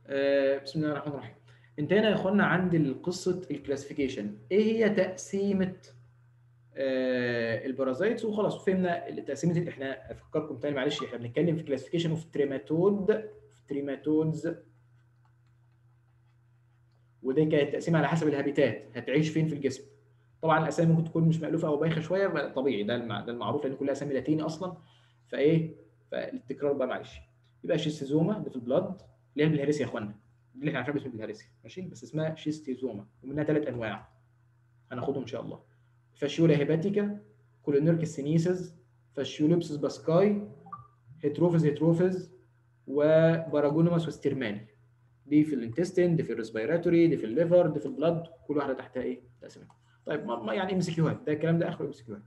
آه، بسم الله الرحمن الرحيم انتهينا يا اخوانا عند قصه الكلاسيفيكيشن ايه هي تقسيمه آه، البارازايتس وخلاص فهمنا تقسيمه احنا افكركم تاني معلش احنا بنتكلم في كلاسيفيكيشن اوف تريماتود في تريماتودز ودي كانت تقسيم على حسب الهابيتات هتعيش فين في الجسم طبعا الاسامي ممكن تكون مش مالوفه او بايخه شويه بقى طبيعي ده المع... ده المعروف لان كلها اسامي لاتيني اصلا فايه فالتكرار بقى معلش يبقى شيستيزوما ده في البلاد اللي هي بالهرسيا يا اخوانا دي اللي احنا عارفينها باسم بالهرسيا ماشي بس اسمها شيستيزوما ومنها ثلاث انواع هناخدهم ان شاء الله فاشيولا هيباتيكا كولونيركس سينيسز فاشيولوبسس باسكاي هيتروفيز هيتروفيز وباراجونوماس وستيرماني دي في الانتستين دي في الريسبيراتوري دي في الليفر دي في البلد كل واحده تحتها ايه تقسيمات طيب ما يعني ام سي كيوهات ده الكلام ده اخره ام سي كيوهات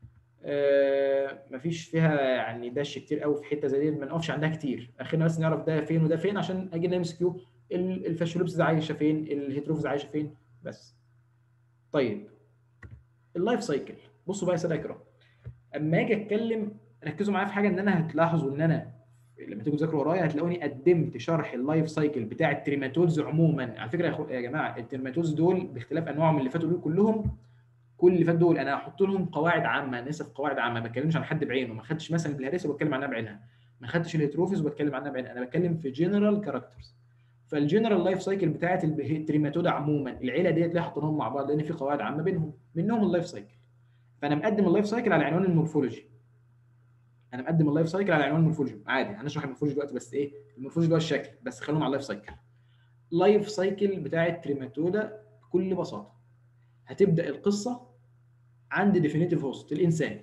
آه مفيش فيها يعني دش كتير قوي في حته زي دي ما نقفش عندها كتير اخرنا بس نعرف ده فين وده فين عشان اجي ام سي كيو الفاشولوبس عايشه فين الهيتروفز عايشه فين بس طيب اللايف سايكل بصوا بقى يا ساده الكرام اما اجي اتكلم ركزوا معايا في حاجه ان انا هتلاحظوا ان انا لما تيجوا تذاكروا ورايا هتلاقوني قدمت شرح اللايف سايكل بتاع التريماتودز عموما على فكره يا, أخو... يا جماعه التريماتودز دول باختلاف انواعهم اللي فاتوا دول كلهم كل اللي فات دول انا هحط لهم قواعد عامه انا لسه في قواعد عامه ما بتكلمش عن حد بعينه ما خدتش مثلا بالهرسه وبتكلم عنها بعينها ما خدتش الهيتروفيز وبتكلم عنها بعينها انا بتكلم في جنرال كاركترز فالجنرال لايف سايكل بتاعت التريماتودا عموما العيله ديت ليه حاطينهم مع بعض لان في قواعد عامه بينهم منهم اللايف سايكل فانا مقدم اللايف سايكل على عنوان المورفولوجي انا مقدم اللايف سايكل على عنوان المورفولوجي عادي هنشرح المورفولوجي دلوقتي بس ايه المورفولوجي اللي هو الشكل بس خلونا على اللايف سايكل لايف سايكل بتاع التريماتودا بكل بساطه هتبدا القصه عند ديفينيتيف هوست الانسان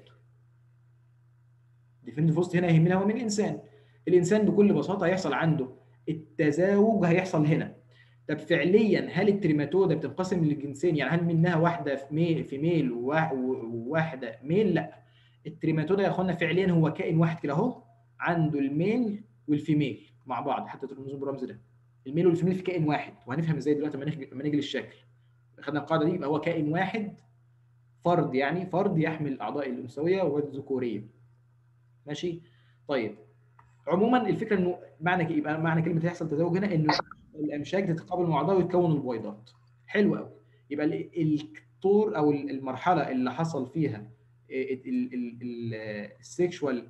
ديفينيتيف هوست هنا يهمنا هو من الانسان الانسان بكل بساطه هيحصل عنده التزاوج هيحصل هنا طب فعليا هل التريماتودا بتنقسم لجنسين يعني هل منها واحده في ميل في ميل وواحده ميل لا التريماتودا يا اخوانا فعليا هو كائن واحد كده اهو عنده الميل والفيميل مع بعض حتى ترمزوا بالرمز ده الميل والفيميل في كائن واحد وهنفهم ازاي دلوقتي لما نيجي للشكل خدنا القاعده دي يبقى هو كائن واحد فرد يعني فرد يحمل الاعضاء الانثويه والذكوريه ماشي طيب عموما الفكره انه معنى يبقى معنى كلمه هيحصل تزاوج هنا انه الامشاج تتقابل مع بعضها ويتكون البويضات حلو قوي يبقى الطور او المرحله اللي حصل فيها السكشوال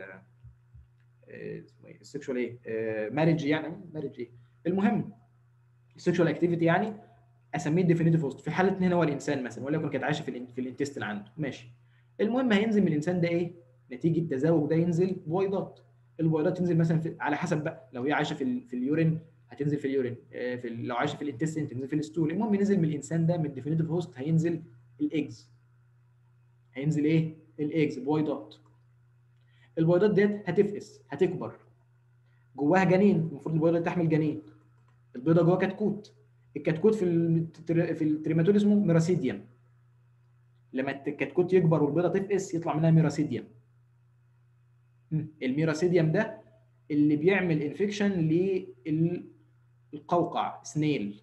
السكشوال ايه مارج يعني مارج ايه المهم السكشوال اكتيفيتي يعني اسميه ديفينيتيف هوست في حاله هنا هو الانسان مثلا وليكن كانت عايشه في في الانتستين عنده ماشي المهم هينزل من الانسان ده ايه نتيجه التزاوج ده ينزل بويضات البويضات تنزل مثلا في على حسب بقى لو هي عايشه في ال... في اليورين هتنزل في اليورين في ال... لو عايشه في الانتستين تنزل في الستول المهم ينزل من الانسان ده من الديفينيتيف هوست هينزل الايجز هينزل ايه الايجز بويضات البويضات ديت هتفقس هتكبر جواها جنين المفروض البويضه تحمل جنين البيضه جواها كتكوت الكتكوت في التر... في التريماتود اسمه ميراسيديوم لما الكتكوت يكبر والبيضه تفقس يطلع منها ميراسيديوم الميراسيديوم ده اللي بيعمل انفكشن للقوقع سنيل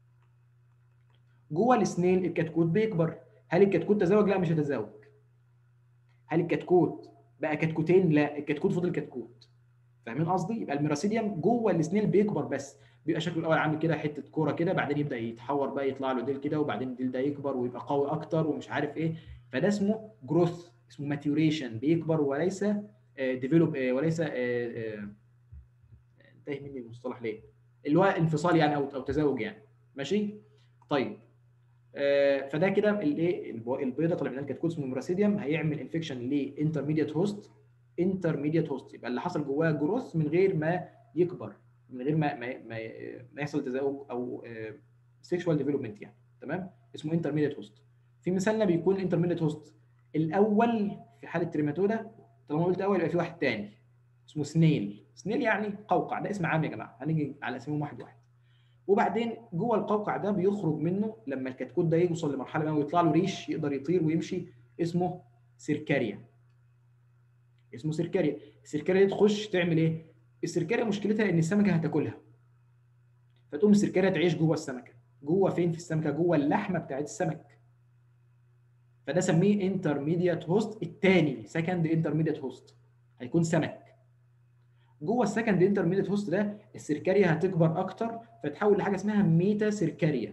جوه السنيل الكتكوت بيكبر هل الكتكوت تزاوج لا مش هتزاوج هل الكتكوت بقى كتكوتين لا الكتكوت فضل كتكوت فاهمين قصدي يبقى الميراسيديوم جوه السنيل بيكبر بس بيبقى شكله الاول عامل كده حته كوره كده بعدين يبدا يتحور بقى يطلع له ديل كده وبعدين الديل ده يكبر ويبقى قوي اكتر ومش عارف ايه فده اسمه جروث اسمه ماتيوريشن بيكبر وليس ديفلوب وليس انتهي مني المصطلح ليه اللي هو انفصال يعني او او تزاوج يعني ماشي طيب فده كده الايه البيضه طالع منها الكتكوت اسمه ميراسيديوم هيعمل انفكشن لانترميديت هوست انترميديت هوست يبقى اللي حصل جواه جروث من غير ما يكبر من غير ما ما ما, ما يحصل تزاوج او سيكشوال ديفلوبمنت يعني تمام اسمه انترميديت هوست في مثالنا بيكون انترميديت هوست الاول في حاله تريماتودا طالما قلت اول يبقى في واحد تاني اسمه سنيل سنيل يعني قوقع ده اسم عام يا جماعه هنيجي على اسمهم واحد واحد وبعدين جوه القوقع ده بيخرج منه لما الكتكوت ده يوصل لمرحله ما ويطلع له ريش يقدر يطير ويمشي اسمه سيركاريا اسمه سيركاريا السيركاريا دي تخش تعمل ايه السيركاريا مشكلتها ان السمكه هتاكلها فتقوم السيركاريا تعيش جوه السمكه جوه فين في السمكه جوه اللحمه بتاعت السمك فده سميه انترميديات هوست الثاني سكند انترميديات هوست هيكون سمك جوه السكند انترميديت هوست ده السيركاريا هتكبر اكتر فتحول لحاجه اسمها ميتا سيركاريا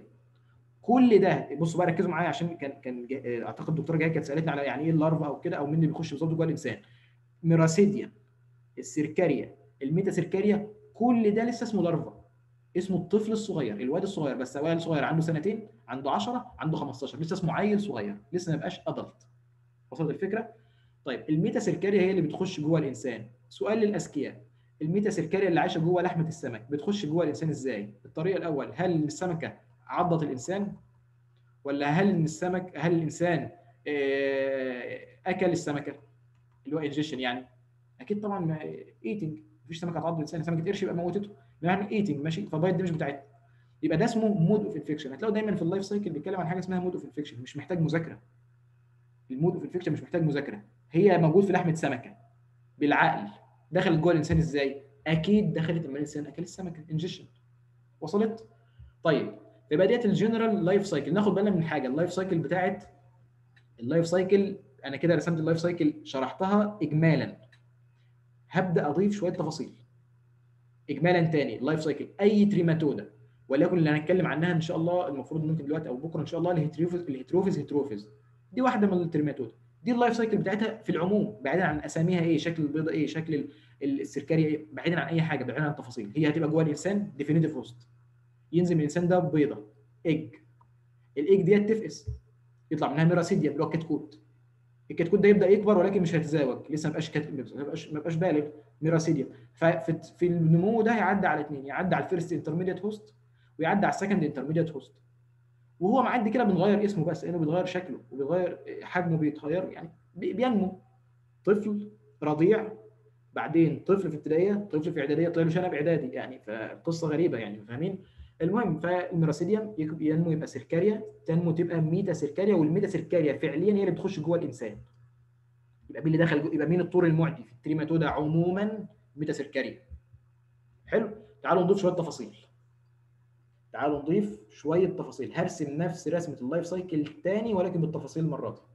كل ده بصوا بقى ركزوا معايا عشان كان كان جا- اعتقد الدكتوره جايه كانت سالتني على يعني ايه اللارفا او كده او مين اللي بيخش بالظبط جوه الانسان ميراسيديا السيركاريا الميتا سيركاريا كل ده لسه اسمه لارفا اسمه الطفل الصغير الواد الصغير بس واد صغير عنده سنتين عنده 10 عنده 15 لسه اسمه عيل صغير لسه ما بقاش ادلت وصلت الفكره طيب الميتا سيركاريا هي اللي بتخش جوه الانسان سؤال للاذكياء الميتا سيركاريا اللي عايشه جوه لحمه السمك بتخش جوه الانسان ازاي الطريقه الاول هل السمكه عضت الانسان ولا هل ان السمك هل الانسان آه، اكل السمكه اللي هو انجيشن يعني اكيد طبعا ايتنج مفيش سمكه هتعض الانسان سمكه قرش يبقى موتته يعني ايتنج ماشي فالدايت دي مش بتاعتنا يبقى ده اسمه مود اوف انفكشن هتلاقوا دايما في اللايف سايكل بيتكلم عن حاجه اسمها مود اوف انفكشن مش محتاج مذاكره المود اوف انفكشن مش محتاج مذاكره هي موجود في لحمه سمكه بالعقل دخلت جوه الانسان ازاي اكيد دخلت لما الانسان اكل السمكه انجيشن وصلت طيب يبقى ديت الجنرال لايف سايكل ناخد بالنا من حاجه اللايف سايكل بتاعت اللايف سايكل انا كده رسمت اللايف سايكل شرحتها اجمالا هبدا اضيف شويه تفاصيل اجمالا تاني اللايف سايكل اي تريماتودا وليكن اللي هنتكلم عنها ان شاء الله المفروض ممكن دلوقتي او بكره ان شاء الله الهيتروفيز الهيتروفيز هيتروفيز دي واحده من التريماتودا دي اللايف سايكل بتاعتها في العموم بعيدا عن اساميها ايه شكل البيضه ايه شكل ال- السركاريا ايه بعيدا عن اي حاجه بعيدا عن التفاصيل هي هتبقى جوه الانسان ديفينيتيف هوست ينزل من الانسان ده بيضه ايج الايج ديت تفقس يطلع منها ميراسيديا اللي هو الكتكوت الكتكوت ده يبدا يكبر ولكن مش هيتزاوج لسه ما بقاش كت... ما بقاش ما بقاش بالغ ميراسيديا ففي في النمو ده هيعدي على اثنين يعدي على الفيرست انترميديت هوست ويعدي على السكند انترميديت هوست وهو معدي كده بنغير اسمه بس لانه بيتغير شكله وبيتغير حجمه بيتغير يعني بي- بينمو طفل رضيع بعدين طفل في ابتدائيه طفل في اعداديه طفل شنب اعدادي يعني فقصه غريبه يعني فاهمين المهم فالميراسيديوم يك- ينمو يبقى سيركاريا تنمو تبقى ميتا سيركاريا والميتا سيركاريا فعليا هي اللي بتخش جوه الانسان يبقى مين اللي دخل جو... يبقى مين الطور المعدي في التريماتودا عموما ميتا سيركاريا حلو تعالوا نضيف شويه تفاصيل تعالوا نضيف شويه تفاصيل هرسم نفس رسمه اللايف سايكل تاني ولكن بالتفاصيل المره دي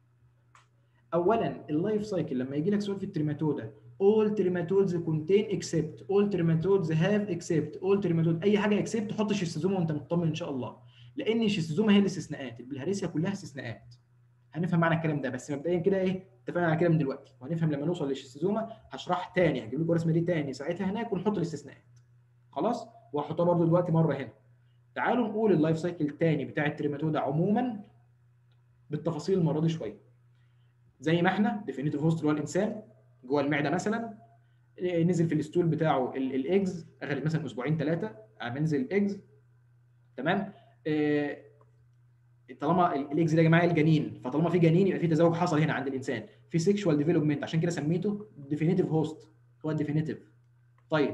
اولا اللايف سايكل لما يجي لك سؤال في التريماتودا all trematodes contain except all trematodes have except all trematodes اي حاجه except حط شيستوزوما وانت مطمن ان شاء الله لان الشيستوزوما هي الاستثناءات البلهارسيا كلها استثناءات هنفهم معنى الكلام ده بس مبدئيا كده ايه اتفقنا على كده من دلوقتي وهنفهم لما نوصل للشيستوزوما هشرح تاني هجيب لكم الرسمه دي تاني ساعتها هناك ونحط الاستثناءات خلاص وهحطها برضو دلوقتي مره هنا تعالوا نقول اللايف سايكل تاني بتاع التريماتودا عموما بالتفاصيل المره دي شويه زي ما احنا ديفينيتيف هوست اللي هو الانسان جوه المعده مثلا إيه، نزل في الستول بتاعه ال- الايجز اخذت مثلا اسبوعين ثلاثه على ما ينزل الايجز تمام إيه، طالما ال- الايجز ده يا جماعه الجنين فطالما في جنين يبقى في تزاوج حصل هنا عند الانسان في سيكشوال ديفلوبمنت عشان كده سميته ديفينيتيف هوست هو الديفينيتيف طيب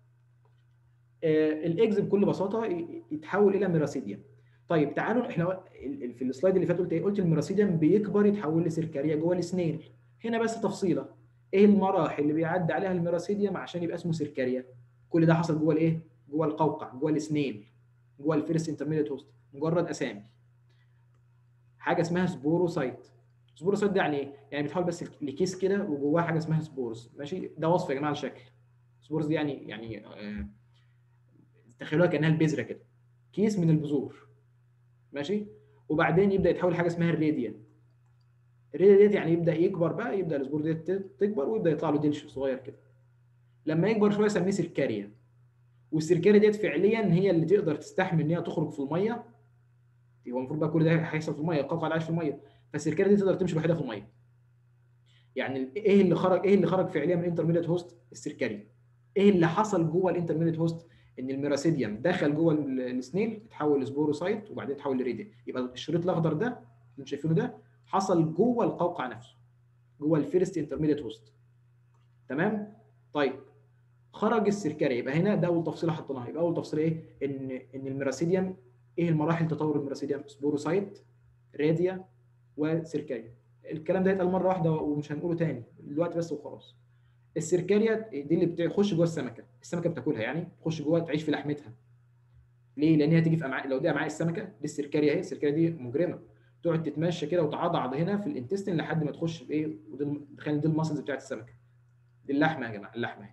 آه، الايجز بكل بساطه ي- يتحول الى ميراسيديوم طيب تعالوا احنا ال- ال- في السلايد اللي فات قلت ايه قلت الميراسيديوم بيكبر يتحول لسيركاريا جوه السنيل هنا بس تفصيله ايه المراحل اللي بيعدي عليها الميراسيديوم عشان يبقى اسمه سيركاريا كل ده حصل جوه الايه جوه القوقع جوه السنيل جوه الفيرست انترميديت هوست مجرد اسامي حاجه اسمها سبوروسايت سبوروسايت ده يعني ايه يعني بتحول بس لكيس كده وجواه حاجه اسمها سبورز ماشي ده وصف يا جماعه الشكل سبورز دي يعني يعني آه تخيلوها كانها البذره كده كيس من البذور ماشي وبعدين يبدا يتحول لحاجه اسمها الراديا الراديا ديت يعني يبدا يكبر بقى يبدا السبور ديت تكبر ويبدا يطلع له دلش صغير كده لما يكبر شويه سميه سيركاريا والسيركاريا ديت فعليا هي اللي تقدر تستحمل ان هي تخرج في الميه هو المفروض بقى كل ده هيحصل في الميه القوقعه اللي عايش في الميه فالسيركاريا دي تقدر تمشي لوحدها في الميه يعني ايه اللي خرج ايه اللي خرج فعليا من الانترميديت هوست السيركاريا ايه اللي حصل جوه الانترميديت هوست ان الميراسيديوم دخل جوه ال- السنيل اتحول لسبوروسايت وبعدين اتحول لريديا يبقى الشريط الاخضر ده اللي انتم شايفينه ده حصل جوه القوقع نفسه جوه الفيرست انترميديت هوست تمام طيب خرج السيركاريا يبقى هنا ده اول تفصيله حطيناها يبقى اول تفصيله ايه ان ان الميراسيديوم ايه المراحل تطور الميراسيديوم سبوروسايت راديا وسيركاريا الكلام ده يتقال مره واحده ومش هنقوله تاني دلوقتي بس وخلاص السيركاريا دي اللي بتخش جوه السمكه السمكه بتاكلها يعني تخش جوه تعيش في لحمتها ليه لان هي تيجي في امعاء لو دي امعاء السمكه دي السيركاريا اهي السيركاريا دي مجرمه تقعد تتمشى كده وتعضعض هنا في الانتستين لحد ما تخش في ايه ودي الم- تخيل دي الماسلز بتاعت السمكه دي اللحمه يا جماعه اللحمه اهي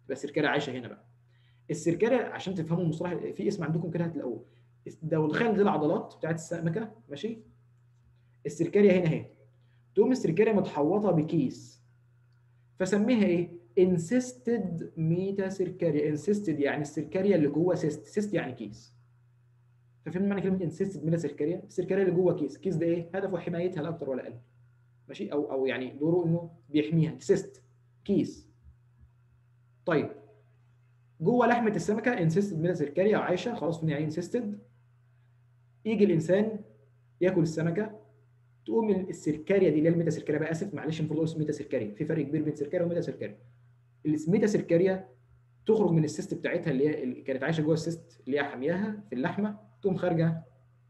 تبقى السركاريا عايشه هنا بقى السركاريا عشان تفهموا المصطلح في اسم عندكم كده هتلاقوه لو تخيل دي العضلات بتاعت السمكه ماشي السركاريا هنا اهي تقوم السركاريا متحوطه بكيس فسميها ايه؟ انسيستد ميتا سيركاريا انسيستد يعني السركاريا اللي جوه سيست سيست يعني كيس ففهمت معنى كلمه انسيستد ميتا سيركاريا السركاريا اللي جوه كيس كيس ده ايه؟ هدفه حمايتها لا اكتر ولا اقل ماشي او او يعني دوره انه بيحميها سيست كيس طيب جوه لحمه السمكه انسيستد ميتا سيركاريا عايشه خلاص فين يعني انسيستد يجي الانسان ياكل السمكه تقوم السركاريا دي اللي هي الميتا سركاريا بقى اسف معلش المفروض اقول ميتا سركاريا في فرق كبير بين سركاريا وميتا سركاريا الميتا سركاريا تخرج من السيست بتاعتها اللي هي اللي كانت عايشه جوه السيست اللي هي حامياها في اللحمه تقوم خارجه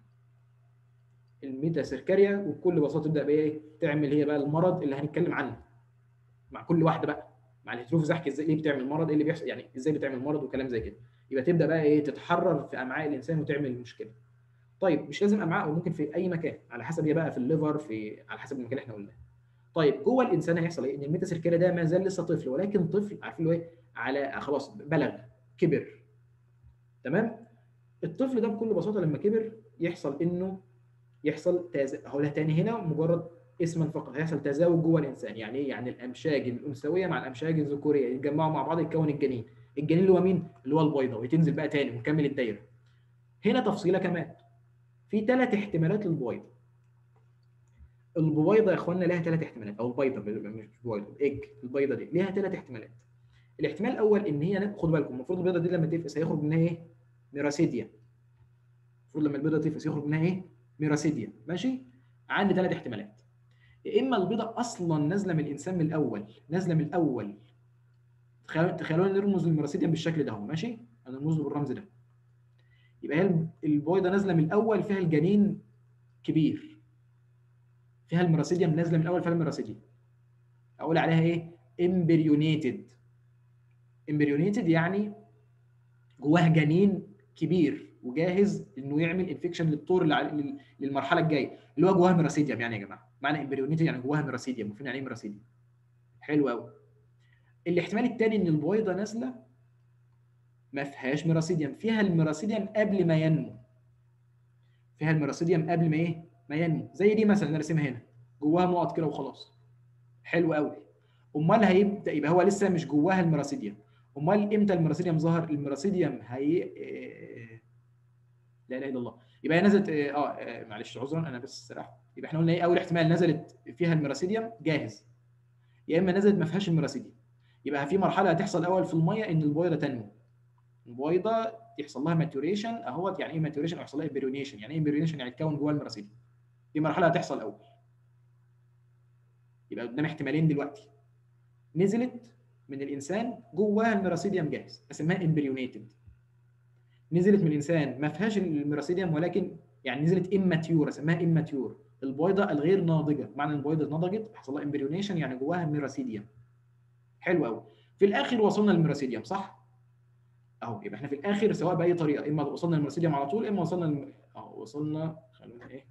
الميتا سركاريا وبكل بساطه تبدا بايه تعمل هي بقى المرض اللي هنتكلم عنه مع كل واحده بقى مع الهيتروف زحك ازاي ليه بتعمل مرض ايه اللي بيحصل يعني ازاي بتعمل مرض وكلام زي كده يبقى تبدا بقى ايه تتحرر في امعاء الانسان وتعمل مشكله طيب مش لازم امعاء وممكن في اي مكان على حسب هي بقى في الليفر في على حسب المكان اللي احنا قلناه طيب جوه الانسان هيحصل ايه ان الميتا سيركيلا ده ما زال لسه طفل ولكن طفل عارفين له ايه على خلاص بلغ كبر تمام الطفل ده بكل بساطه لما كبر يحصل انه يحصل تز... هقولها تاني هنا مجرد اسما فقط هيحصل تزاوج جوه الانسان يعني ايه يعني الامشاج الانثويه مع الامشاج الذكوريه يتجمعوا مع بعض يتكون الجنين الجنين اللي هو مين اللي هو البيضه وتنزل بقى تاني ونكمل الدايره هنا تفصيله كمان في ثلاث احتمالات للبويضه البويضه يا اخوانا لها ثلاث احتمالات او البيضه مش بويضه الايج البيضه دي ليها ثلاث احتمالات الاحتمال الاول ان هي خدوا بالكم المفروض البيضه دي لما تفقس هيخرج منها ايه ميراسيديا المفروض لما البيضه تفقس يخرج منها ايه ميراسيديا ماشي عندي ثلاث احتمالات يا اما البيضه اصلا نازله من الانسان من الاول نازله من الاول تخيلوا نرمز للميراسيديا بالشكل ده اهو ماشي انا نرمز له بالرمز ده يبقى هي البويضه نازله من الاول فيها الجنين كبير فيها الميراسيديوم نازله من الاول فيها الميراسيديوم اقول عليها ايه امبريونيتد امبريونيتد يعني جواها جنين كبير وجاهز انه يعمل انفكشن للطور اللي للمرحله الجايه اللي هو جواها ميراسيديوم يعني يا جماعه معنى امبريونيتد يعني جواها ميراسيديوم وفين يعني ايه ميراسيديوم حلو قوي الاحتمال الثاني ان البويضه نازله ما فيهاش ميراسيديوم فيها الميراسيديوم قبل ما ينمو فيها الميراسيديوم قبل ما ايه ما ينمو زي دي مثلا انا راسمها هنا جواها نقط كده وخلاص حلو قوي امال هيبدا يبقى هو لسه مش جواها الميراسيديوم امال امتى الميراسيديوم ظهر الميراسيديوم هي لا اله الا الله يبقى هي نزلت اه, آه معلش عذرا انا بس سرحت يبقى احنا قلنا ايه اول احتمال نزلت فيها الميراسيديوم جاهز يا اما نزلت ما فيهاش الميراسيديوم يبقى في مرحله هتحصل الاول في الميه ان البويضه تنمو البويضه يحصل لها ماتوريشن اهوت يعني ايه ماتوريشن يحصل لها امبريونيشن يعني ايه امبريونيشن يعني تكون جوه الميراسيديوم دي مرحله هتحصل اول يبقى قدام احتمالين دلوقتي نزلت من الانسان جواها الميراسيديوم جاهز اسمها امبريونيتد نزلت من الانسان ما فيهاش الميراسيديوم ولكن يعني نزلت اماتيور اسمها اماتيور البويضه الغير ناضجه معنى البويضه نضجت حصل لها امبريونيشن يعني جواها ميراسيديوم حلو قوي في الاخر وصلنا للميراسيديوم صح اهو يبقى احنا في الاخر سواء باي طريقه اما وصلنا للميراسيديوم على طول اما وصلنا الم... اهو وصلنا خلونا ايه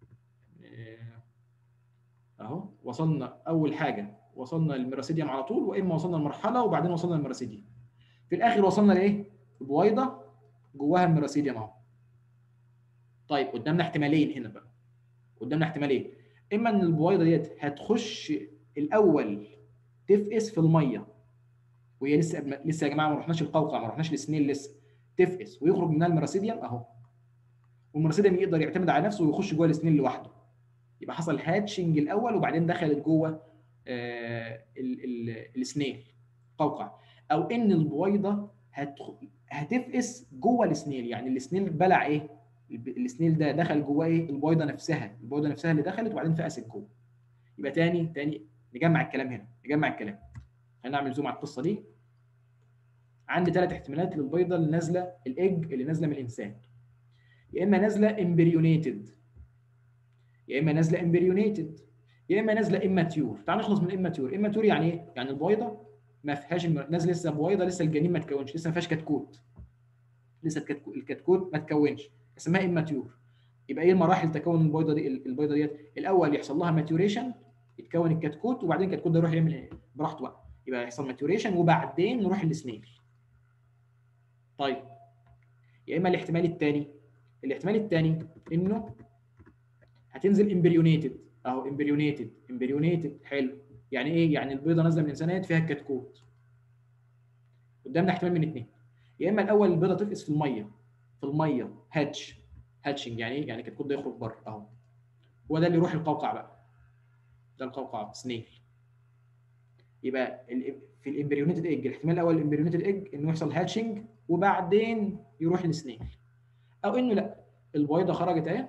اهو وصلنا اول حاجه وصلنا للميراسيديوم على طول واما وصلنا لمرحله وبعدين وصلنا للميراسيديوم في الاخر وصلنا لايه بويضه جواها الميراسيديوم اهو طيب قدامنا احتمالين هنا بقى قدامنا احتمالين اما ان البويضه ديت هتخش الاول تفقس في الميه وهي لسه لسه يا جماعه ما رحناش القوقع ما رحناش للسنين لسه تفقس ويخرج منها الميراسيديوم اهو والميراسيديوم يقدر يعتمد على نفسه ويخش جوه السنين لوحده يبقى حصل هاتشنج الاول وبعدين دخلت جوه آه السنيل قوقع او ان البويضه هتفقس جوه السنيل يعني السنيل بلع ايه السنيل ده دخل جواه ايه البويضه نفسها البويضه نفسها اللي دخلت وبعدين فقست جوه يبقى تاني تاني نجمع الكلام هنا نجمع الكلام هنعمل زوم على القصه دي عندي ثلاث احتمالات للبيضه اللي نازله الايج اللي نازله من الانسان يا اما نازله امبريونيتد يا اما نازله امبريونيتد يا اما نازله اماتيور تعال نخلص من اماتيور اماتيور يعني ايه يعني البويضه ما فيهاش نازله لسه بويضه لسه الجنين ما تكونش لسه ما فيهاش كتكوت لسه الكتكوت ما تكونش اسمها اماتيور يبقى ايه المراحل تكون البيضه دي البيضه ديت الاول يحصل لها ماتيوريشن يتكون الكتكوت وبعدين الكتكوت ده يروح يعمل ايه براحته بقى يبقى يحصل ماتوريشن وبعدين نروح للسنيل طيب يا اما الاحتمال الثاني الاحتمال الثاني انه هتنزل امبريونيتد اهو امبريونيتد امبريونيتد حلو يعني ايه يعني البيضه نازله من الانسانات فيها الكتكوت قدامنا احتمال من اثنين يا اما الاول البيضه تفقس في الميه في الميه هاتش هاتشنج يعني ايه يعني الكتكوت ده يخرج بره اهو هو ده اللي يروح القوقع بقى ده القوقع سنيل يبقى في الامبريونيتد ايج الاحتمال الاول الامبريونيتد ايج انه يحصل هاتشنج وبعدين يروح للسنيل او انه لا البيضه خرجت اهي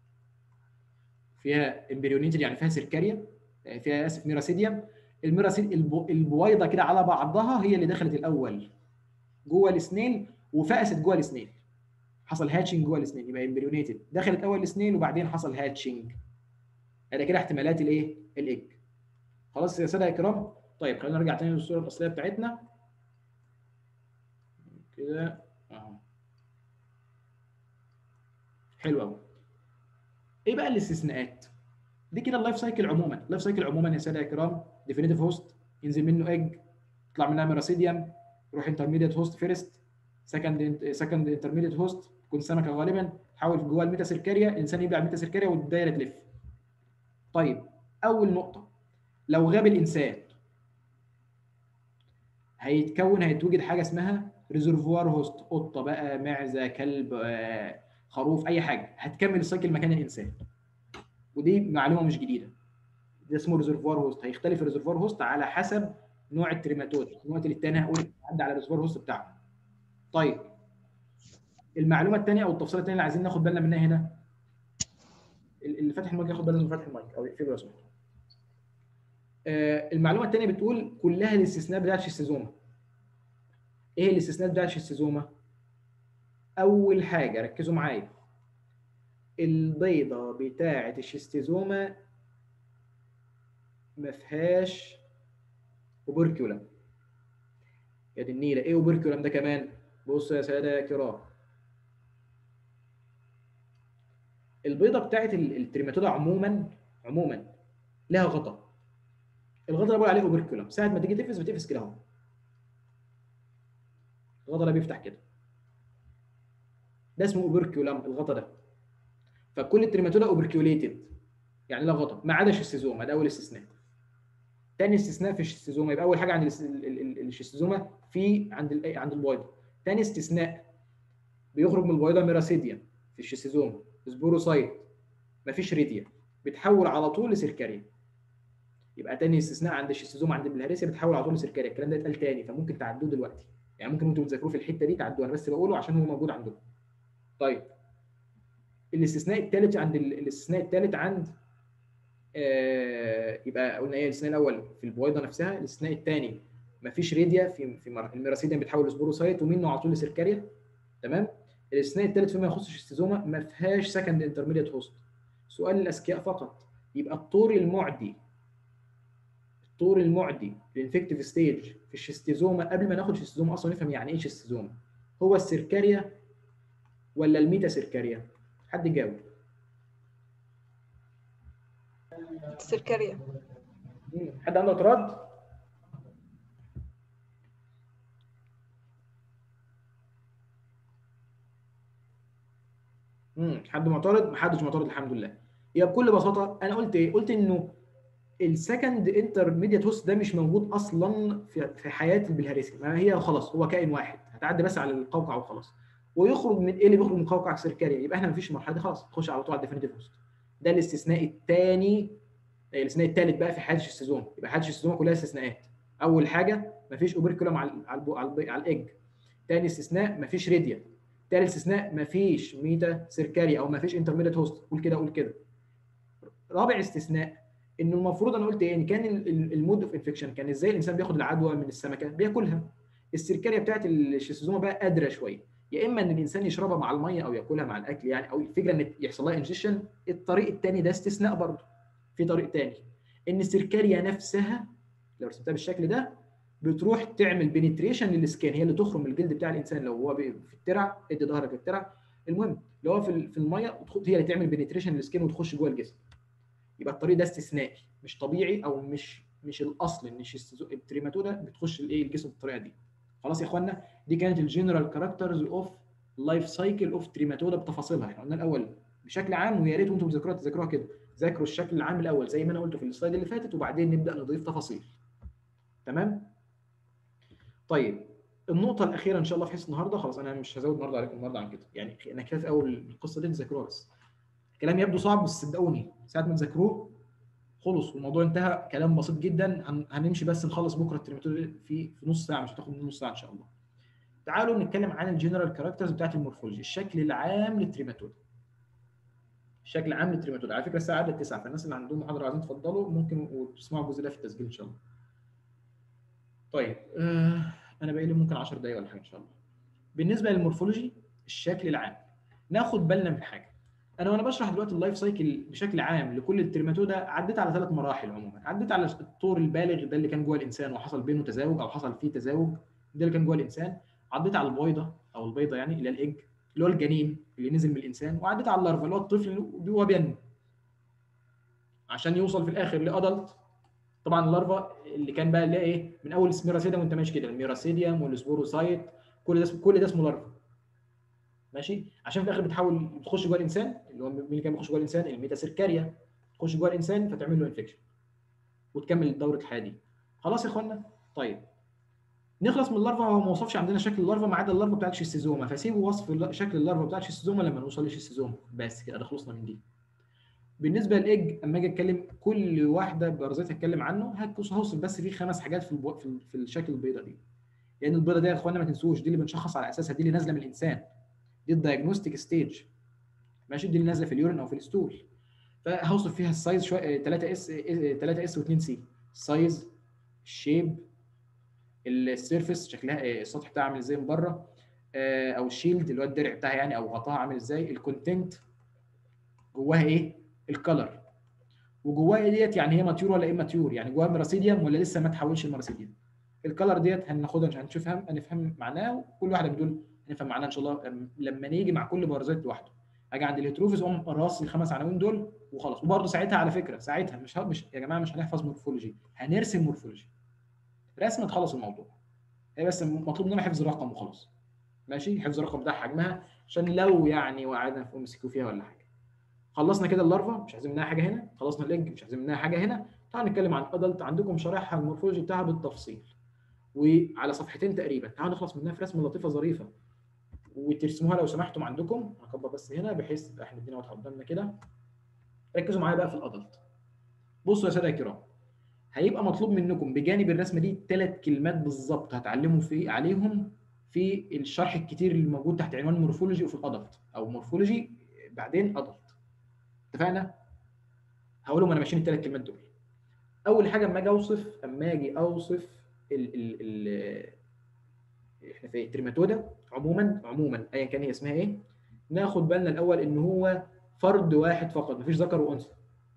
فيها امبريونيتد يعني فيها سيركاريا فيها اسف ميراسيديوم الميراسيد البويضه كده على بعضها هي اللي دخلت الاول جوه السنيل وفقست جوه السنيل حصل هاتشنج جوه السنيل يبقى امبريونيتد دخلت اول السنيل وبعدين حصل هاتشنج هذا كده احتمالات الايه الايج خلاص يا ساده يا كرام طيب خلينا نرجع تاني للصوره الاصليه بتاعتنا كده اهو حلو قوي ايه بقى الاستثناءات دي كده اللايف سايكل عموما اللايف سايكل عموما يا ساده يا كرام ديفينيتيف هوست ينزل منه ايج يطلع منها ميراسيديوم يروح انترميديت هوست فيرست سكند سكند انترميديت هوست تكون سمكه غالبا تحول جوه الميتا سيركاريا الانسان يبلع الميتا سيركاريا والدايره تلف طيب اول نقطه لو غاب الانسان هيتكون هيتوجد حاجه اسمها ريزرفوار هوست قطه بقى معزه كلب آه، خروف اي حاجه هتكمل السايكل مكان الانسان ودي معلومه مش جديده ده اسمه ريزرفوار هوست هيختلف الريزرفوار هوست على حسب نوع التريماتود الوقت الثاني هقول عدى على الريزرفوار هوست بتاعه طيب المعلومه الثانيه او التفصيله الثانيه اللي عايزين ناخد بالنا منها هنا اللي فاتح المايك ياخد باله من فاتح المايك او يقفله لو سمحت آه، المعلومه الثانيه بتقول كلها الاستثناء بتاعت الشيستوزوما ايه الاستثناء بتاعت الشيستوزوما اول حاجه ركزوا معايا البيضه بتاعه الشيستوزوما ما فيهاش اوبركيولم يا دي النيله ايه اوبركيولم ده كمان بصوا يا ساده يا كرام البيضه بتاعت التريماتودا عموما عموما لها غطا الغطا اللي بقول عليه اوبركيولم ساعه ما تيجي تفس بتفس كده اهو الغطا ده بيفتح كده ده اسمه اوبركيولم الغطا ده فكل التريماتودا اوبركيوليتد يعني لا غطا ما عدا الشيستوزوما ده اول استثناء تاني استثناء في الشيستوزوما يبقى اول حاجه عند الشيستوزوما في عند عند البويضه تاني استثناء بيخرج من البويضه ميراسيديا في الشيستوزوما سبوروسايت مفيش ريديا بتحول على طول لسيركاريا يبقى تاني استثناء عند الشيستوزوما عند البلهارسيا بتحول على طول لسيركاريا الكلام ده اتقال تاني فممكن تعدوه دلوقتي يعني ممكن انتوا تذاكروه في الحته دي تعدوه انا بس بقوله عشان هو موجود عندكم طيب الاستثناء الثالث عند الاستثناء الثالث عند آه يبقى قلنا ايه الاستثناء الاول في البويضه نفسها الاستثناء الثاني مفيش ريديا في في الميراسيديا بيتحول لسبوروسايت ومنه على طول لسيركاريا تمام الاستثناء الثالث فيما يخص الشيستوزوما ما فيهاش سكند انترميديت هوست سؤال الاذكياء فقط يبقى الطور المعدي الطور المعدي للانفكتيف ستيج في الشيستوزوما قبل ما ناخد شيستوزوما اصلا نفهم يعني ايه شيستوزوما هو السيركاريا ولا الميتا سيركاريا حد يجاوب السيركاريا حد عنده اعتراض امم حد معترض؟ محدش معترض الحمد لله. هي بكل بساطه انا قلت ايه؟ قلت انه السكند انترميديت هوست ده مش موجود اصلا في في حياه البلهارسي ما هي خلاص هو كائن واحد هتعدي بس على القوقع وخلاص ويخرج من ايه اللي بيخرج من قوقع سيركاريا يبقى احنا مفيش المرحله دي خلاص نخش على طول على الديفينيتيف هوست ده الاستثناء الثاني الاستثناء الثالث بقى في حاله الشيستوزوما يبقى حاله الشيستوزوما كلها استثناءات اول حاجه مفيش اوبركولم على على على, على الايج ثاني استثناء مفيش ريديا ثالث استثناء مفيش ميتا سيركاري او مفيش انترميديت هوست قول كده قول كده رابع استثناء انه المفروض انا قلت ايه ان كان المود اوف انفكشن كان ازاي الانسان بياخد العدوى من السمكه بياكلها السيركاريا بتاعت الشيستوزوما بقى قادره شويه يا اما ان الانسان يشربها مع الميه او ياكلها مع الاكل يعني او الفكره ان يحصل لها انجكشن الطريق الثاني ده استثناء برضه في طريق ثاني ان السيركاريا نفسها لو رسمتها بالشكل ده بتروح تعمل بنتريشن للسكان هي اللي تخرم الجلد بتاع الانسان لو هو في الترع ادي ظهرك الترع المهم لو هو في الميه هي اللي تعمل بنتريشن للسكان وتخش جوه الجسم يبقى الطريق ده استثنائي مش طبيعي او مش مش الاصل ان الشيستوزو- التريماتودا بتخش الايه الجسم بالطريقه دي خلاص يا اخوانا دي كانت الجنرال كاركترز اوف لايف سايكل اوف تريماتودا بتفاصيلها احنا قلنا الاول بشكل عام ويا ريت وانتم بتذاكروها تذاكروها كده ذاكروا الشكل العام الاول زي ما انا قلت في السلايد اللي فاتت وبعدين نبدا نضيف تفاصيل تمام طيب النقطه الاخيره ان شاء الله في حصه النهارده خلاص انا مش هزود النهارده عليكم النهارده عن كده يعني انا كفايه في اول القصه دي تذاكروها بس الكلام يبدو صعب بس صدقوني ساعه ما تذاكروه خلص والموضوع انتهى كلام بسيط جدا هن- هنمشي بس نخلص بكره الترميتولوجي في في نص ساعه مش هتاخد من نص ساعه ان شاء الله تعالوا نتكلم عن الجنرال كاركترز بتاعت المورفولوجي الشكل العام للتريماتودا الشكل العام للتريماتودا على فكره الساعه عدت 9 فالناس اللي عندهم محاضره عايزين تفضلوا ممكن وتسمعوا الجزء ده في التسجيل ان شاء الله طيب آه انا باقي لي ممكن 10 دقايق ولا حاجه ان شاء الله بالنسبه للمورفولوجي الشكل العام ناخد بالنا من حاجه انا وانا بشرح دلوقتي اللايف سايكل بشكل عام لكل الترماتودا عديت على ثلاث مراحل عموما عديت على الطور البالغ ده اللي كان جوه الانسان وحصل بينه تزاوج او حصل فيه تزاوج ده اللي كان جوه الانسان عديت على البويضه او البيضه يعني اللي هي الايج اللي هو الجنين اللي نزل من الانسان وعديت على اللارفا اللي هو الطفل اللي هو بينمو عشان يوصل في الاخر لادلت طبعا اللارفا اللي كان بقى اللي هي ايه من اول السميراسيديوم وانت ماشي كده الميراسيديوم والسبوروسايت كل ده اسمه كل ده اسمه لارفا ماشي عشان في الاخر بتحاول تخش جوه الانسان اللي هو مين اللي كان بيخش جوه الانسان الميتاسيركاريا تخش جوه الانسان فتعمل له انفكشن وتكمل دوره الحياه دي خلاص يا اخوانا طيب نخلص من اللارفا هو ما وصفش عندنا شكل اللارفا ما عدا اللارفا بتاعت الشيستوزوما فسيبوا وصف الل- شكل اللارفا بتاعت الشيستوزوما لما نوصل للشيستوزوما بس كده ده خلصنا من دي بالنسبه للايج اما اجي اتكلم كل واحده بارازيت هتكلم عنه هكوس- هوصف بس في خمس حاجات في البو... في, ال- في الشكل البيضه دي لان البيضه دي يا اخوانا ما تنسوش دي اللي بنشخص على اساسها دي اللي نازله من الانسان دي الدايجنوستيك ستيج ماشي دي اللي نازله في اليورين او في الستول فهوصف فيها السايز شويه 3 اس 3 اس و2 سي السايز الشيب السيرفيس شكلها إيه، السطح بتاعها عامل ازاي من بره آه، او الشيلد اللي هو الدرع بتاعها يعني او غطاها عامل ازاي الكونتنت جواها ايه الكلر وجواها ايه ديت يعني هي ماتيور ولا ايه ماتيور يعني جواها مراسيديوم ولا لسه ما تحولش المراسيديوم الكلر ديت هناخدها عشان هنشوفها هنفهم معناها وكل واحده من دول هنفهم معناها ان شاء الله أم- لما نيجي مع كل بارازيت لوحده اجي عند الهيتروفيز اقوم راس الخمس عناوين دول وخلاص وبرضه ساعتها على فكره ساعتها مش ه- مش يا جماعه مش هنحفظ مورفولوجي هنرسم مورفولوجي رسمه تخلص الموضوع هي بس مطلوب مننا حفظ الرقم وخلاص ماشي حفظ الرقم بتاع حجمها عشان لو يعني وقعدنا في ام سي كيو فيها ولا حاجه خلصنا كده اللارفا مش عايزين منها حاجه هنا خلصنا الايج مش عايزين منها حاجه هنا تعالوا نتكلم عن ادلت عندكم شرائحها المورفولوجي بتاعها بالتفصيل وعلى صفحتين تقريبا تعالوا نخلص منها في رسمه لطيفه ظريفه وترسموها لو سمحتم عندكم هكبر بس هنا بحيث تبقى احنا الدنيا واضحه قدامنا كده ركزوا معايا بقى في الادلت بصوا يا ساده الكرام هيبقى مطلوب منكم بجانب الرسمه دي ثلاث كلمات بالظبط هتعلموا في عليهم في الشرح الكتير اللي موجود تحت عنوان مورفولوجي وفي الادلت او مورفولوجي بعدين ادلت اتفقنا هقولهم وانا ماشيين الثلاث كلمات دول اول حاجه اما اجي اوصف اما اجي اوصف ال ال ال احنا في التريماتودا عموما عموما ايا كان هي اسمها ايه ناخد بالنا الاول ان هو فرد واحد فقط مفيش ذكر وانثى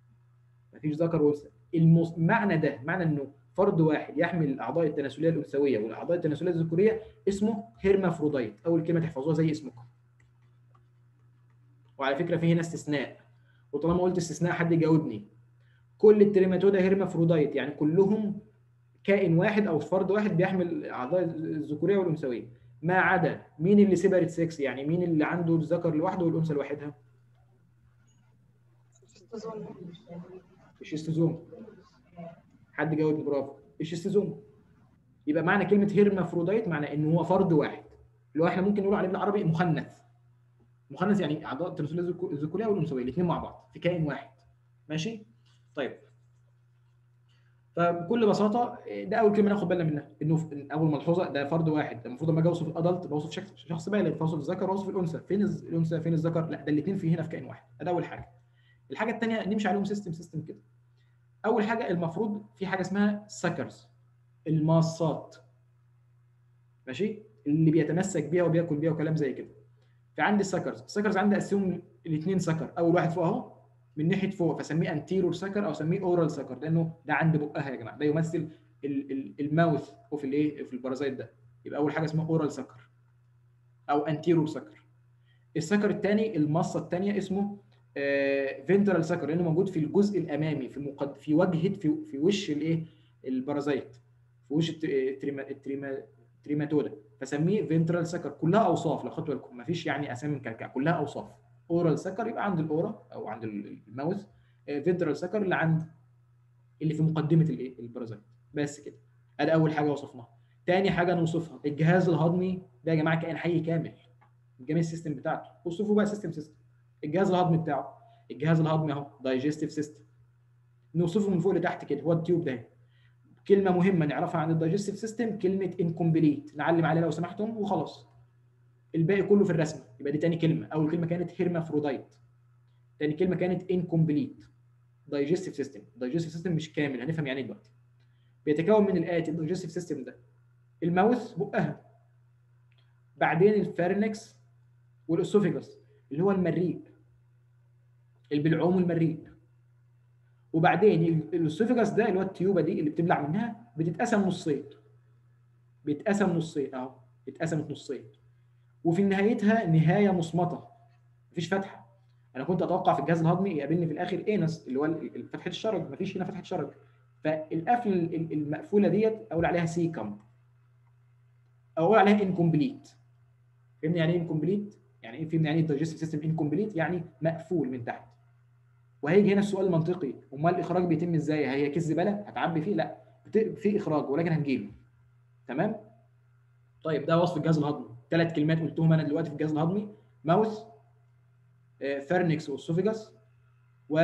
مفيش ذكر وانثى المص... معنى ده معنى انه فرد واحد يحمل الاعضاء التناسليه الانثويه والاعضاء التناسليه الذكوريه اسمه هيرمافروديت اول كلمه تحفظوها زي اسمكم وعلى فكره في هنا استثناء وطالما قلت استثناء حد يجاوبني كل التريماتودا هيرمافروديت يعني كلهم كائن واحد او فرد واحد بيحمل الاعضاء الذكوريه والانثويه ما عدا مين اللي سيبريت سكس يعني مين اللي عنده الذكر لوحده والانثى لوحدها الشيستوزوم حد جاوبني برافو الشيستوزوم يبقى معنى كلمه هيرمافروديت معنى ان هو فرد واحد اللي هو احنا ممكن نقول عليه بالعربي مخنث مخنث يعني اعضاء التناسليه الذكو- الذكوريه والانثويه الاثنين مع بعض في كائن واحد ماشي طيب فبكل بساطه ده اول كلمه ناخد بالنا منها انه في- اول ملحوظه ده فرد واحد المفروض لما اجي اوصف الادلت بوصف شخص شخص بالغ فاوصف الذكر واوصف الانثى فين الز- الانثى فين الذكر لا ده الاثنين في هنا في كائن واحد ده اول حاجه الحاجه الثانيه نمشي عليهم سيستم سيستم كده اول حاجه المفروض في حاجه اسمها سكرز الماصات ماشي اللي بيتمسك بيها وبياكل بيها وكلام زي كده في عندي السكرز السكرز عندي اقسمهم الاثنين سكر اول واحد فوق اهو من ناحيه فوق فاسميه انتيرور سكر او اسميه اورال سكر لانه ده عند بقها يا جماعه ده يمثل ال- ال- الماوث اوف الايه في البارازيت ده يبقى اول حاجه اسمها اورال سكر او انتيرور سكر السكر الثاني المصه الثانيه اسمه فينترال سكر لانه موجود في الجزء الامامي في مقد... في وجهه في, في وش الايه البارازيت في وش التريما التريما تريماتودا فسميه فينترال سكر كلها اوصاف لو خدتوا بالكم مفيش يعني اسامي مكلكعه كلها اوصاف اورال سكر يبقى عند الاورا او عند الماوث فينترال سكر اللي عند اللي في مقدمه الايه البارازيت بس كده ادي اول حاجه وصفناها تاني حاجه نوصفها الجهاز الهضمي ده يا جماعه كائن حي كامل الجميع السيستم بتاعته وصفوا بقى سيستم سيستم الجهاز الهضمي بتاعه الجهاز الهضمي اهو دايجستيف سيستم نوصفه من فوق لتحت كده هو التيوب ده كلمه مهمه نعرفها عن الدايجستيف سيستم كلمه انكمبليت نعلم عليها لو سمحتم وخلاص الباقي كله في الرسمه يبقى دي تاني كلمه اول كلمه كانت هيرمافرودايت تاني كلمه كانت انكمبليت دايجستيف سيستم دايجستيف سيستم مش كامل هنفهم يعني ايه دلوقتي بيتكون من الاتي الدايجستيف سيستم ده الماوث بقها بعدين الفارنكس والاسوفيجاس اللي هو المريء البلعوم والمريء وبعدين الاسوفيجاس ده اللي هو التيوبه دي اللي بتبلع منها بتتقسم نصين بيتقسم نصين اهو اتقسمت نصين وفي نهايتها نهايه مصمته مفيش فتحه انا كنت اتوقع في الجهاز الهضمي يقابلني في الاخر انس اللي هو فتحه الشرج مفيش هنا فتحه شرج فالقفل المقفوله ديت اقول عليها سيكم او اقول عليها انكمبليت فهمني يعني ايه انكمبليت يعني ايه فهمني يعني ايه الدايجستيف سيستم انكمبليت يعني مقفول من تحت وهيجي هنا السؤال المنطقي امال الاخراج بيتم ازاي هي كيس زباله هتعبي فيه لا في اخراج ولكن هنجيله تمام طيب ده وصف الجهاز الهضمي ثلاث كلمات قلتهم انا دلوقتي في الجهاز الهضمي ماوث فارنكس والسوفيجاس و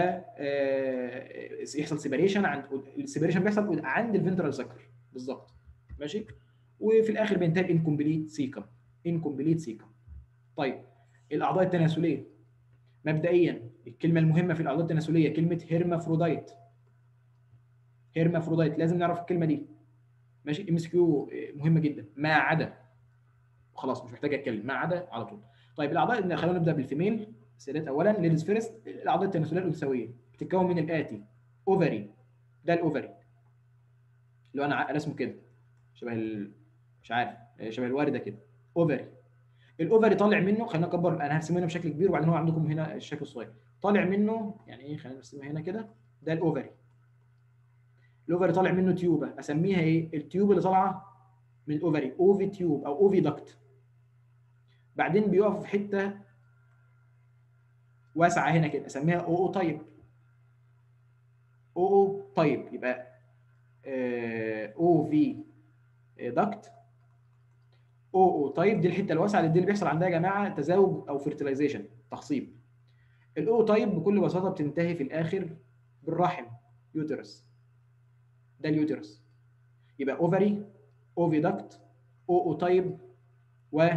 يحصل سيبريشن عند السيبريشن بيحصل عند الفنترال سكر بالظبط ماشي وفي الاخر بينتهي انكمبليت سيكم انكمبليت سيكم طيب الاعضاء التناسليه مبدئيا الكلمه المهمه في الاعضاء التناسليه كلمه هيرمافرودايت هيرمافرودايت لازم نعرف الكلمه دي ماشي ام اس كيو مهمه جدا ما عدا خلاص مش محتاج اتكلم ما عدا على طول طيب الاعضاء خلينا نبدا بالفيميل السيدات اولا ليديز فيرست الاعضاء التناسليه الانثويه بتتكون من الاتي اوفري ده الاوفري اللي هو انا رسمه كده شبه ال... مش عارف شبه الورده كده اوفري الاوفري طالع منه خلينا نكبر انا هرسمه هنا بشكل كبير وبعدين هو عندكم هنا الشكل الصغير طالع منه يعني ايه خلينا نرسمه هنا كده ده الاوفري الاوفري طالع منه تيوبه اسميها ايه التيوب اللي طالعه من الاوفري اوفي تيوب او اوفي دكت بعدين بيقف في حته واسعه هنا كده اسميها او او طيب او او طيب يبقى او في دكت او او طيب دي الحته الواسعه دي اللي بيحصل عندها يا جماعه تزاوج او فيرتلايزيشن تخصيب الاو طيب بكل بساطه بتنتهي في الاخر بالرحم يوترس ده اليوترس يبقى اوفري اوفي دكت او او طيب و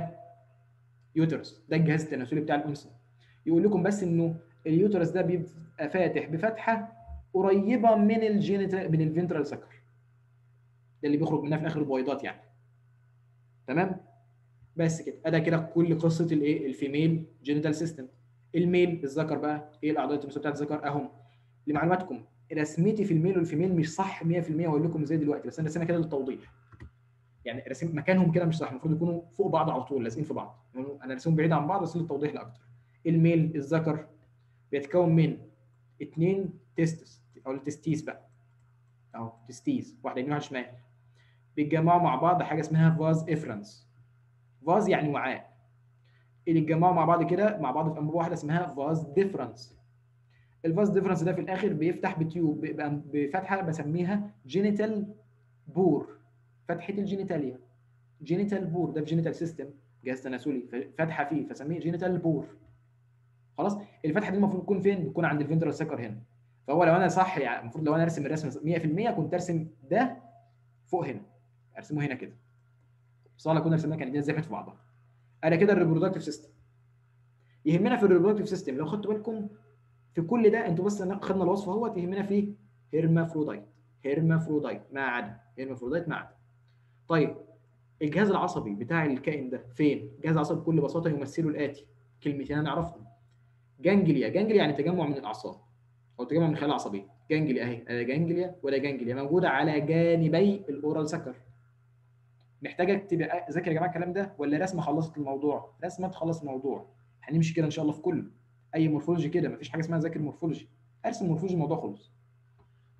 يوترس ده الجهاز التناسلي بتاع الانثى يقول لكم بس انه اليوترس ده بيبقى فاتح بفتحه قريبه من الجينيتال من الفنترال سكر ده اللي بيخرج منها في اخر البويضات يعني تمام بس كده ادي كده كل قصه الايه الفيميل جينيتال سيستم الميل الذكر بقى ايه الاعضاء التناسليه بتاعت الذكر اهم لمعلوماتكم رسمتي في الميل والفيميل مش صح 100% واقول لكم ازاي دلوقتي بس انا رسمها كده للتوضيح يعني رسم مكانهم كده مش صح المفروض يكونوا فوق بعض على طول لازقين في بعض انا رسمهم بعيد عن بعض بس للتوضيح لا اكتر الميل الذكر بيتكون من اثنين تستس او التستيس بقى اهو تستيس واحده يمين وواحده شمال بيتجمعوا مع بعض حاجه اسمها فاز افرنس فاز يعني وعاء اللي يتجمعوا مع بعض كده مع بعض في انبوبه واحده اسمها فاز ديفرنس الفاز ديفرنس ده في الاخر بيفتح بتيوب بفتحه بسميها جينيتال بور فتحه الجينيتاليا جينيتال بور ده في جينيتال سيستم جهاز تناسلي فتحه فيه فسميه جينيتال بور خلاص الفتحه دي المفروض تكون فين؟ بتكون عند الفنترال سكر هنا فهو لو انا صح يعني المفروض لو انا ارسم الرسم 100% كنت ارسم ده فوق هنا ارسمه هنا كده بس لو كنا رسمناها كانت زي في بعضها انا كده الريبرودكتيف سيستم يهمنا في الريبرودكتيف سيستم لو خدتوا بالكم في كل ده انتوا بس خدنا الوصف اهوت يهمنا فيه هيرمافرودايت هيرمافرودايت ما عدا هيرمافرودايت ما عدا طيب الجهاز العصبي بتاع الكائن ده فين؟ الجهاز العصبي بكل بساطه يمثله الاتي كلمتين انا اعرفهم جانجليا جانجليا يعني تجمع من الاعصاب او تجمع من الخلايا العصبيه جانجليا اهي جانجليا ولا جانجليا موجوده على جانبي الاورال سكر محتاجك تبقى ذاكر يا جماعه الكلام ده ولا رسمه خلصت الموضوع رسمه تخلص الموضوع هنمشي كده ان شاء الله في كله اي مورفولوجي كده مفيش حاجه اسمها ذاكر مورفولوجي ارسم مورفولوجي الموضوع خلص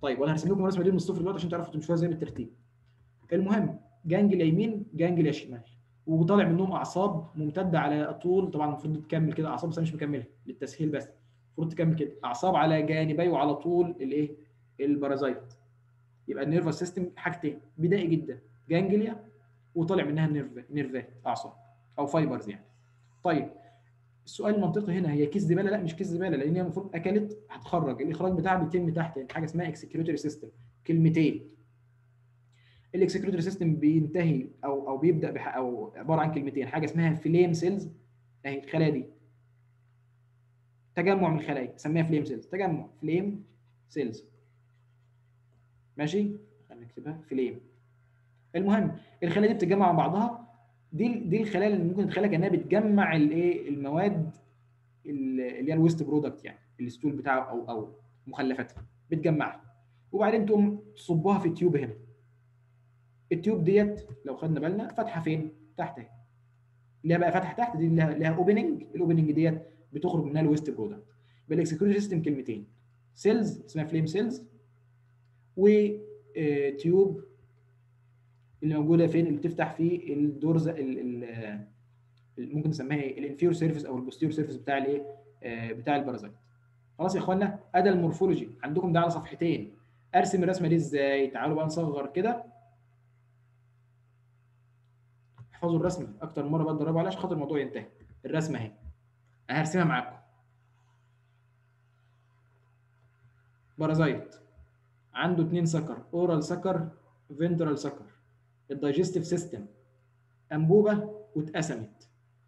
طيب وانا هرسم لكم الرسمه دي من الصفر دلوقتي عشان تعرفوا تمشوها زي بالترتيب المهم جانجليا يمين جانجليا شمال وطالع منهم اعصاب ممتده على طول طبعا المفروض تكمل كده اعصاب بس انا مش مكملها للتسهيل بس المفروض تكمل كده اعصاب على جانبي وعلى طول الايه البارازايت يبقى النيرفس سيستم حاجتين بدائي جدا جانجليا وطالع منها نيرف نيرفات اعصاب او فايبرز يعني طيب السؤال المنطقي هنا هي كيس زباله لا مش كيس زباله لان هي المفروض اكلت هتخرج الاخراج بتاعها بيتم تحت يعني حاجه اسمها اكسكيوتوري سيستم كلمتين الاكسكيوتوري سيستم بينتهي او او بيبدا بح او عباره عن كلمتين حاجه اسمها فليم سيلز اهي الخلايا دي تجمع من الخلايا سميها فليم سيلز تجمع فليم سيلز ماشي خلينا نكتبها فليم المهم الخلايا دي بتتجمع مع بعضها دي دي الخلايا اللي ممكن تخليها كانها بتجمع الايه المواد اللي هي الويست برودكت يعني الستول بتاعه او او مخلفاتها بتجمعها وبعدين تقوم تصبها في تيوب هنا التيوب ديت لو خدنا بالنا فاتحه فين؟ تحت اهي اللي هي بقى فاتحه تحت دي لها لها اوبننج الاوبننج ديت بتخرج منها الويست برودكت يبقى الاكسكيوتوري سيستم كلمتين سيلز اسمها فليم سيلز وتيوب اللي موجوده فين اللي بتفتح في الدورز ممكن نسميها ايه الانفيور سيرفيس او البوستيور سيرفيس بتاع الايه بتاع البارازايت خلاص يا اخوانا ادى المورفولوجي عندكم ده على صفحتين ارسم الرسمه دي ازاي تعالوا بقى نصغر كده احفظوا الرسمه اكتر مره بقى تدربوا عليها عشان خاطر الموضوع ينتهي الرسمه اهي انا هرسمها معاكم بارازايت عنده اثنين سكر اورال سكر فينترال سكر الدايجستيف سيستم انبوبه واتقسمت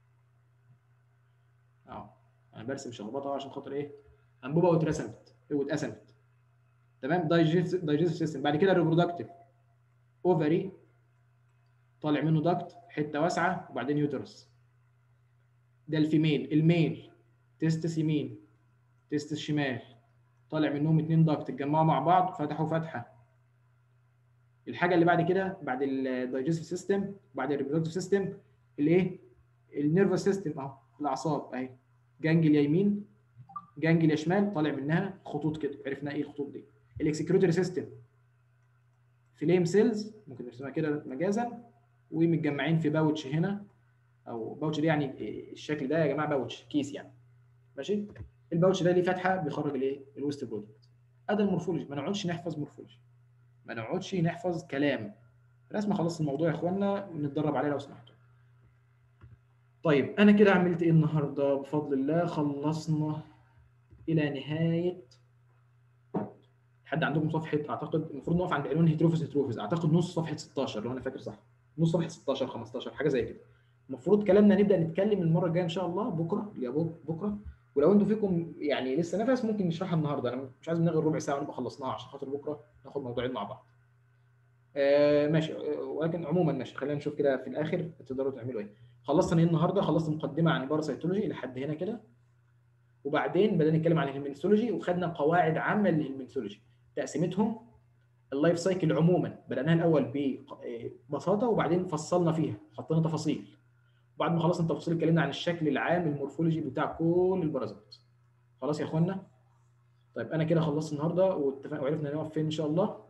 اه انا برسم شخبطه عشان خاطر ايه انبوبه واترسمت واتقسمت تمام دايجستيف سيستم بعد كده الريبرودكتيف اوفري طالع منه دكت حته واسعه وبعدين يوترس ده الفيميل الميل تستس يمين تستس شمال طالع منهم اتنين دكت اتجمعوا مع بعض فتحوا فتحه الحاجه اللي بعد كده بعد الدايجستيف سيستم بعد الريبرودكتيف سيستم الايه النيرفس سيستم اهو الاعصاب اهي جانجليا يمين جانجليا شمال طالع منها خطوط كده عرفنا ايه الخطوط دي الاكسكريتوري سيستم فليم سيلز ممكن نرسمها كده مجازا ومتجمعين في باوتش هنا او باوتش دي يعني الشكل ده يا جماعه باوتش كيس يعني ماشي الباوتش ده ليه فتحه بيخرج الايه الويست برودكت ادي المورفولوجي ما نقعدش نحفظ مورفولوجي ما نقعدش نحفظ كلام رسمه خلاص الموضوع يا اخوانا نتدرب عليه لو سمحتوا طيب انا كده عملت ايه النهارده بفضل الله خلصنا الى نهايه حد عندكم صفحه اعتقد المفروض نقف عند عنوان هيتروفيس هيتروفيس اعتقد نص صفحه 16 لو انا فاكر صح نص صفحه 16 15 حاجه زي كده المفروض كلامنا نبدا نتكلم المره الجايه ان شاء الله بكره اللي بكره ولو انتوا فيكم يعني لسه نفس ممكن نشرحها النهارده انا مش عايز نلغي ربع ساعه ونبقى خلصناها عشان خاطر بكره ناخد موضوعين مع بعض آه ماشي ولكن عموما ماشي خلينا نشوف كده في الاخر تقدروا تعملوا ايه خلصنا ايه النهارده خلصت مقدمه عن الباراسيتولوجي لحد هنا كده وبعدين بدأنا نتكلم عن الهيمنسولوجي وخدنا قواعد عامه للهيمنسولوجي تقسيمتهم اللايف سايكل عموما بدأناها الاول ببساطه وبعدين فصلنا فيها حطينا تفاصيل بعد ما خلصنا التفاصيل اتكلمنا عن الشكل العام المورفولوجي بتاع كل البارازيت خلاص يا اخوانا طيب انا كده خلصت النهارده واتفقنا وعرفنا نقف فين ان شاء الله